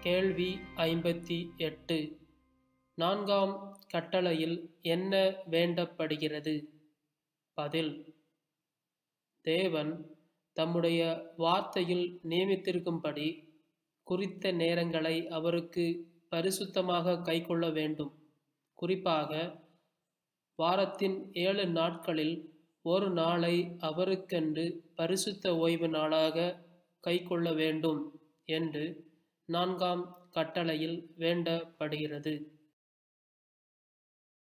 கேள்வி ஐம்பத்தி எட்டு நான்காம் கட்டளையில் என்ன வேண்டப்படுகிறது பதில் தேவன் தம்முடைய வார்த்தையில் நியமித்திருக்கும்படி குறித்த நேரங்களை அவருக்கு பரிசுத்தமாக கைக்கொள்ள வேண்டும் குறிப்பாக வாரத்தின் ஏழு நாட்களில் ஒரு நாளை அவருக்கென்று பரிசுத்த ஓய்வு நாளாக கைக்கொள்ள வேண்டும் என்று நான்காம் கட்டளையில் வேண்டப்படுகிறது